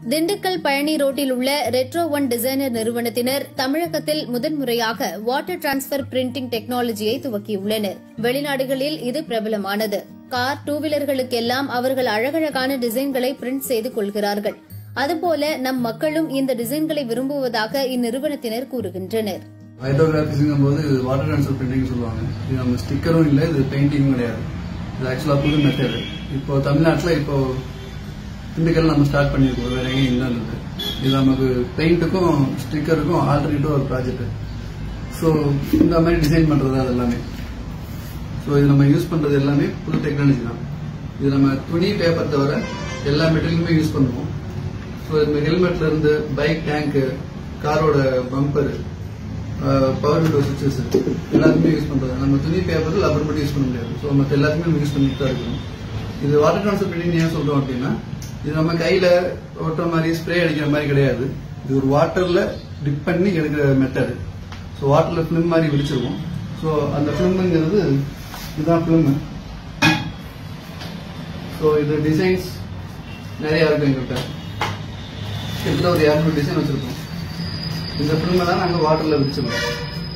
திண்டுக்கல் பழனி ரோட்டில் உள்ள retro one designer நிறுவனத்தினர் தமிழகத்தில் முதன்முறையாக வாட்டர் டிரான்ஸ்பர் பிரிண்டிங் டெக்னாலஜியை துவக்கியுள்ளனர் வெளிநாடுகளில் இது பிரபலமானது கார் டூ வீலர்களுக்கெல்லாம் அவர்கள் அழகழகான டிசைன்களை பிரிண்ட் செய்து கொள்கிறார்கள் அதுபோல நம் மக்களும் இந்த டிசைன்களை விரும்புவதாக இந்நிறுவனத்தினர் கூறுகின்றனர் ஹைட்ரோகிராஃபிஸுங்கும் போது இது வாட்டர் ட்ரான்ஸ்ஃபர் பிரிண்டிங் சொல்லுவாங்க இது நம்ம ஸ்டிக்கரும் இல்லை இது பெயிண்டிங்கும் கிடையாது இது ஆக்சுவலாக புது மெத்தடு இப்போ தமிழ்நாட்டில் இப்போ திண்டுக்கல் நம்ம ஸ்டார்ட் பண்ணியிருக்கோம் வேற எங்கேயும் இல்லைன்னு இது நமக்கு பெயிண்ட்டுக்கும் ஸ்டிக்கருக்கும் ஆல்டர்னேட்டிவ் ஒரு ப்ராஜெக்ட் ஸோ இந்த மாதிரி டிசைன் பண்ணுறது அது எல்லாமே ஸோ இது நம்ம யூஸ் பண்ணுறது எல்லாமே புது டெக்னாலஜி தான் இது நம்ம துணி பேப்பர் தவிர எல்லா மெட்டீரியலுமே யூஸ் பண்ணுவோம் ஸோ இந்த ஹெல்மெட்ல இருந்து பைக் டேங்க்கு காரோட பம்பர் பவர் விண்டோ சுவிச்சஸ் எல்லாத்துக்குமே யூஸ் பண்றது நம்ம துணி பேப்பர் லப்பர் மட்டும் யூஸ் பண்ண முடியாது ஸோ மற்ற எல்லாத்துக்குமே நம்ம யூஸ் பண்ணிட்டு தான் இருக்கணும் இது வாட்டர் ட்ரான்ஸ்ஃபர் பிரிண்டிங் ஏன் சொல்றோம் அப்படின்னா இது நம்ம கையில ஓட்டுற மாதிரி ஸ்ப்ரே அடிக்கிற மாதிரி கிடையாது இது ஒரு வாட்டர்ல டிப் பண்ணி எடுக்கிற மெத்தடு ஸோ வாட்டர்ல ஃபிலிம் மாதிரி விரிச்சிருவோம் ஸோ அந்த ஃபிலிம்ங்கிறது இதுதான் ஃபிலிம் ஸோ இது டிசைன்ஸ் நிறைய இருக்கு எங்கள்கிட்ட கிட்டத்தட்ட ஒரு இரநூறு டிசைன் வச்சிருக்கோம் இந்த ஃபிலிமை தான் நாங்கள் வாட்டர்ல விரிச்சிருக்கோம்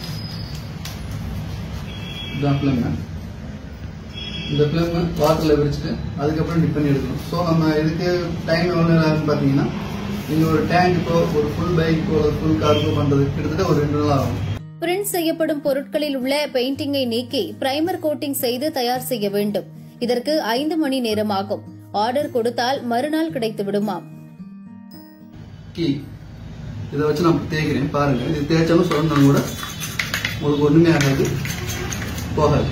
இதுதான் ஃபிலிம் இந்த ஃபிலிம் வாட்டர்ல விரிச்சிட்டு அதுக்கப்புறம் டிப் பண்ணி எடுக்கணும் ஸோ நம்ம இதுக்கு டைம் எவ்வளோ நேரம் ஆகும்னு பார்த்தீங்கன்னா நீங்க ஒரு டேங்க்குக்கோ ஒரு ஃபுல் பைக்கோ ஒரு ஃபுல் காருக்கோ பண்றது கிட்டத்தட்ட ஒரு ரெண்டு நாள் ஆகும் பிரிண்ட் செய்யப்படும் பொருட்களில் உள்ள பெயிண்டிங்கை நீக்கி பிரைமர் கோட்டிங் செய்து தயார் செய்ய வேண்டும் இதற்கு ஐந்து மணி நேரமாகும் ஆர்டர் கொடுத்தால் மறுநாள் கிடைத்து விடுமாம் கீ இதை வச்சு நான் தேய்க்கிறேன் பாருங்க இது தேய்ச்சாலும் சொல்லணும் கூட உங்களுக்கு ஒண்ணுமே ஆகாது போகாது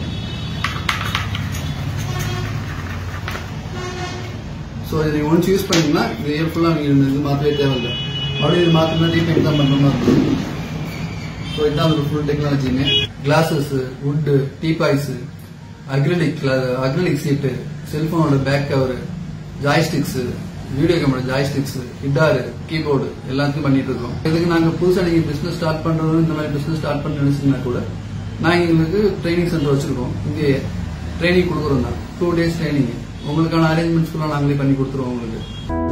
ஸோ இதை ஒன்ஸ் யூஸ் பண்ணீங்கன்னா இது இயர் ஃபுல்லாக நீங்கள் இந்த இது மாற்றவே தேவையில்லை அப்படியே இது மாற்றினா ரீபெயிண்ட் தான் பண்ணுற மாதிரி இருக்கும் ஸோ இதுதான் ஒரு ஃபுல் டெக்னாலஜிங்க glasses wood teapoys acrylic acrylic seat செல்போனோட back cover joysticks video camera joysticks guitar keyboard எல்லாத்தையும் பண்ணிட்டு இருக்கோம் இதுக்கு நாங்க புதுசா நீங்க பிசினஸ் ஸ்டார்ட் பண்றது இந்த மாதிரி பிசினஸ் ஸ்டார்ட் பண்ண நினைச்சீங்கன்னா கூட நாங்க எங்களுக்கு ட்ரைனிங் சென்டர் வச்சிருக்கோம் இங்கே ட்ரைனிங் கொடுக்குறோம் தான் டூ டேஸ் ட்ரைனிங் உங்களுக்கான அரேஞ்ச்மெண்ட்ஸ் கூட நாங்களே பண்ணி கொடுத்துருவோம் உங்களுக்கு